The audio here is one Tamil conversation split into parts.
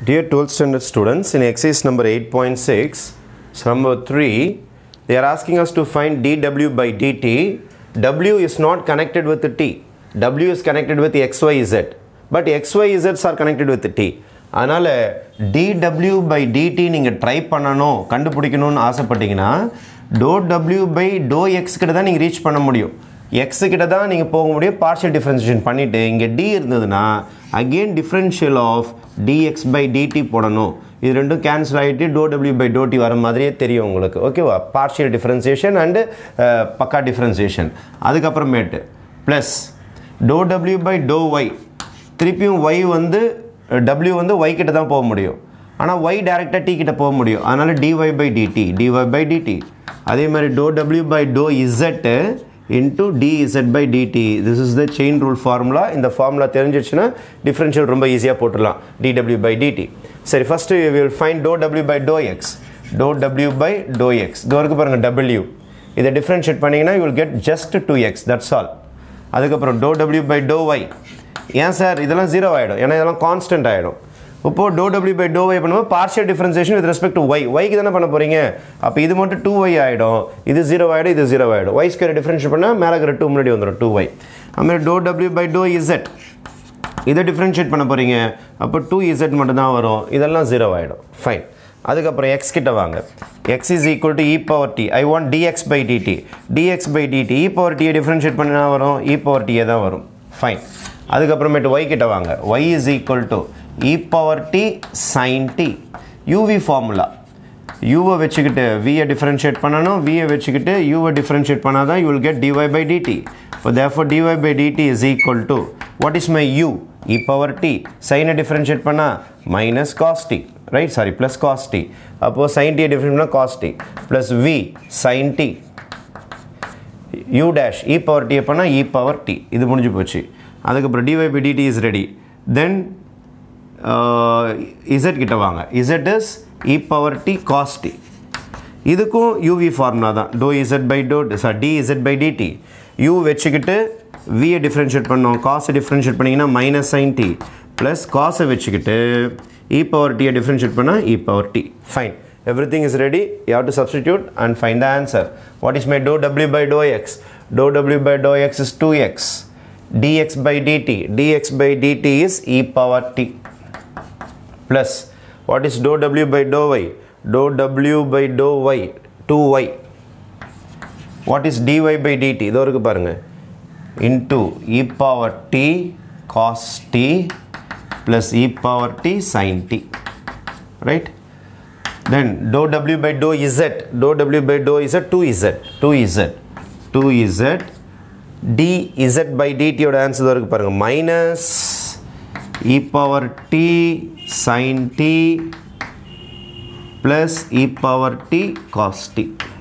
Dear 12th standard students, in exercise number 8.6, number 3, they are asking us to find dw by dt. w is not connected with the t. w is connected with xyz. But xyz's are connected with t. அதனால் dw by dt நீங்கள் ட்ரை பண்ணணும் கண்டுபிடிக்கணும்னு ஆசைப்பட்டீங்கன்னா doh W by to X கிட்ட தான் நீங்கள் ரீச் பண்ண முடியும் எக்ஸ் கிட்ட தான் நீங்கள் போக முடியும் பார்ஷியல் டிஃப்ரென்சியேஷன் பண்ணிவிட்டு இங்கே டி இருந்ததுன்னா again differential of dx by DT போடணும் இது ரெண்டும் கேன்சல் ஆகிட்டு doh W by doh T வர மாதிரியே தெரியும் உங்களுக்கு ஓகேவா பார்ஷியல் டிஃப்ரென்சியேஷன் அண்டு பக்கா டிஃப்ரென்சியேஷன் அதுக்கப்புறமேட்டு plus doh W by to Y திருப்பியும் ஒய் வந்து டபிள்யூ வந்து ஒய் கிட்ட தான் போக முடியும் ஆனால் ஒய் டேரெக்டாக டி கிட்ட போக முடியும் அதனால் d y by d t d y by d t அதே மாதிரி டோ டபிள்யூ பை டோ z into d z by d t this is the chain rule formula இந்த ஃபார்முலா தெரிஞ்சிச்சுன்னா டிஃப்ரென்ஷியல் ரொம்ப ஈஸியாக போட்டுடலாம் டிடபிள்யூ பை டிடி சரி ஃபஸ்ட்டு வில் ஃபைன் டோ டபிள்யூ பை டோ எக்ஸ் டோ டபிள்யூ பை டோ எக்ஸ் இது வரைக்கும் பாருங்கள் டபிள்யூ இதை டிஃப்ரென்ஷியேட் பண்ணிங்கன்னா you will get just two x that's all அதுக்கப்புறம் டோ டபிள்யூ பை டோ ஒய் ஏன் சார் இதெல்லாம் ஜீரோ ஆகிடும் ஏன்னா இதெல்லாம் கான்ஸ்டன்ட் ஆகிடும் இப்போது டோ டபிள்யூ பை டோ ஒய் பண்ணும்போது partial differentiation with respect to y ஒய்க்கு தானே பண்ண போகிறீங்க அப்போ இது மட்டும் டூ ஒய் ஆகிடும் இது ஜீரோ ஆகிடும் இது ஜீரோ ஆகிடும் ஒய் ஸ்கொயர் டிஃபரன்ஷியல் பண்ணால் மேலே இருக்கிற டூ முன்னாடி வந்துடும் டூ ஒய் அதுமாதிரி டோ டபிள்யூ பை டோ இசட் இதை டிஃப்ரென்ஷியேட் பண்ண போகிறீங்க அப்போ டூ இசட் மட்டும் தான் வரும் இதெல்லாம் ஜீரோ ஆகிடும் ஃபைன் அதுக்கப்புறம் எக்ஸ் கிட்ட வாங்க x is equal to e power t I want d x by d t d x by d t e power டியை டிஃப்ரென்ஷியேட் பண்ணினா வரும் இ பவர் டியே தான் வரும் ஃபைன் அதுக்கப்புறமேட்டு ஒய் கிட்ட வாங்க y is equal to e power t sine t u v formula யூவை வச்சுக்கிட்டு வியை டிஃப்ரென்ஷியேட் பண்ணணும் வியை வச்சுக்கிட்டு யூவை டிஃப்ரென்ஷியேட் பண்ணால் தான் you will get d y by d t இப்போ therefore d y by d t is equal to what is my u e power t சைனை டிஃப்ரென்ஷியேட் பண்ணால் minus cos t right sorry plus cos t அப்போது சைன் டியை டிஃப்ரெண்ட் பண்ணால் cos t plus v sine t u dash e power t பண்ணால் இ பவர் டி இது முடிஞ்சு போச்சு அதுக்கப்புறம் d y by d t is ready then z கிட்ட வாங்க z is e power t cos t இதுக்கும் யூவி ஃபார்முலா தான் டோ இசட் பை டோ sir d z by d t u வச்சுக்கிட்டு வியை டிஃப்ரென்ஷியேட் பண்ணோம் காசை டிஃப்ரென்ஷியேட் பண்ணிங்கன்னா மைனஸ் சைன் டி ப்ளஸ் காசை வச்சுக்கிட்டு இ பவர் டியை டிஃப்ரென்ஷியேட் பண்ணால் e power t fine everything is ready you have to substitute and find the answer what is my dou w by dou x dou w by dou x is 2x dx by dt dx by dt is e power t plus what is dou w by dou y dou w by dou y 2y what is dy by dt இதோ இருக்கு பாருங்க into e power t cos t plus e power t sin t right then dou w by dou z dou w by dou z 2z 2z 2z dz by dt யோட ஆன்சர் இருக்கு பாருங்க minus e power t sin t plus e power t cos t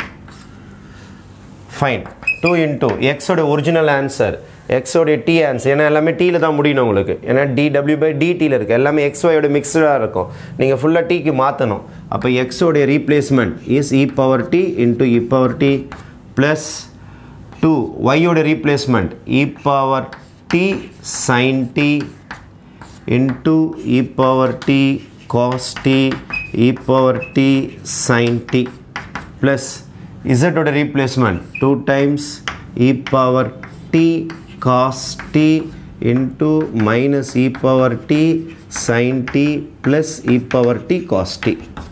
fine two into எக்ஸோட ஒரிஜினல் ஆன்சர் எக்ஸோடைய டி ஆன்சர் ஏன்னா எல்லாமே டீயில் தான் முடியணும் உங்களுக்கு ஏன்னா டி டபிள்யூ பை டிடியில் இருக்குது எல்லாமே எக்ஸ்ஒயோட மிக்சடாக இருக்கும் நீங்கள் ஃபுல்லாக டீக்கு மாற்றணும் அப்போ எக்ஸோடைய replacement is e power t into e power t plus two ஒய்யோட replacement e power t sine t into e power t cos t e power t sine t plus z ஓட replacement 2 times e power t cos t into minus e power t sin t plus e power t cos t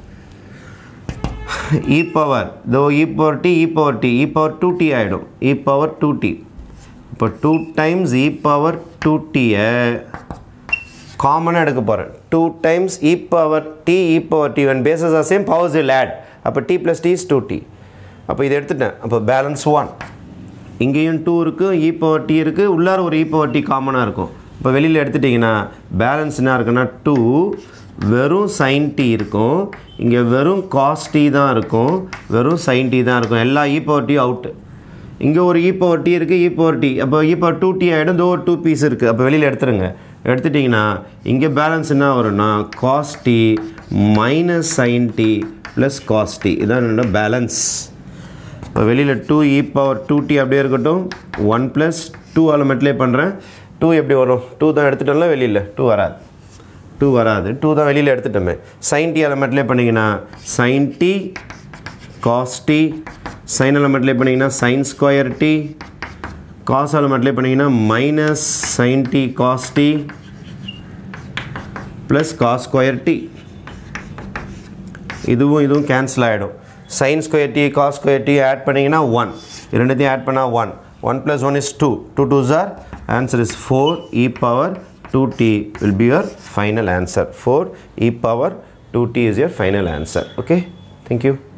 e power though e power t e power t e power 2t ஆயிடும் e power 2t இப்போ 2 times e power 2t காமனாக எடுக்க போகிறேன் two times e power t e power t one bases are same powers will add அப்போ t plus t is two t அப்போ இதை எடுத்துட்டேன் அப்போ பேலன்ஸ் ஒன் இங்கேயும் டூ இருக்குது இ பவர் டி இருக்குது உள்ளார ஒரு இ பவர் டி காமனாக இருக்கும் இப்போ வெளியில் எடுத்துட்டிங்கன்னா பேலன்ஸ் என்ன இருக்குன்னா டூ வெறும் சைன் டி இருக்கும் இங்கே வெறும் காஸ் டி தான் இருக்கும் வெறும் சைன் டி தான் இருக்கும் எல்லா இ பவர் டி அவுட்டு இங்கே ஒரு இ பவர் டி இருக்குது இ பவர் டி அப்போ இ பவர் டூ டி ஆகிடும் இதோ ஒரு டூ பீஸ் இருக்குது அப்போ வெளியில் எடுத்துருங்க எடுத்துட்டிங்கன்னா இங்கே பேலன்ஸ் என்ன வரும்னா cos t minus sine t plus cos t இதான் என்னோட பேலன்ஸ் இப்போ வெளியில் two e power two t அப்படியே இருக்கட்டும் ஒன் ப்ளஸ் டூ ஆல் மெட்லே பண்ணுறேன் டூ எப்படி வரும் டூ தான் எடுத்துட்டோம்ல வெளியில் டூ வராது டூ டூ வராது டூ தான் வெளியில் எடுத்துட்டோமே சைன் டி எலமெண்ட்லேயே பண்ணிங்கன்னா sine t cos t sine எலமெண்ட்லேயே பண்ணிங்கன்னா சைன் ஸ்கொயர் டி காஸ் எலமெண்ட்லேயே பண்ணிங்கன்னா minus sine t cos t plus cos square t இதுவும் இதுவும் கேன்சல் ஆகிடும் sine square t cos square t add பண்ணிங்கன்னா ஒன் இரண்டுத்தையும் ஆட் பண்ணால் one one plus one is two two two sir answer is four e power two t will be your final answer four e power two t is your final answer okay thank you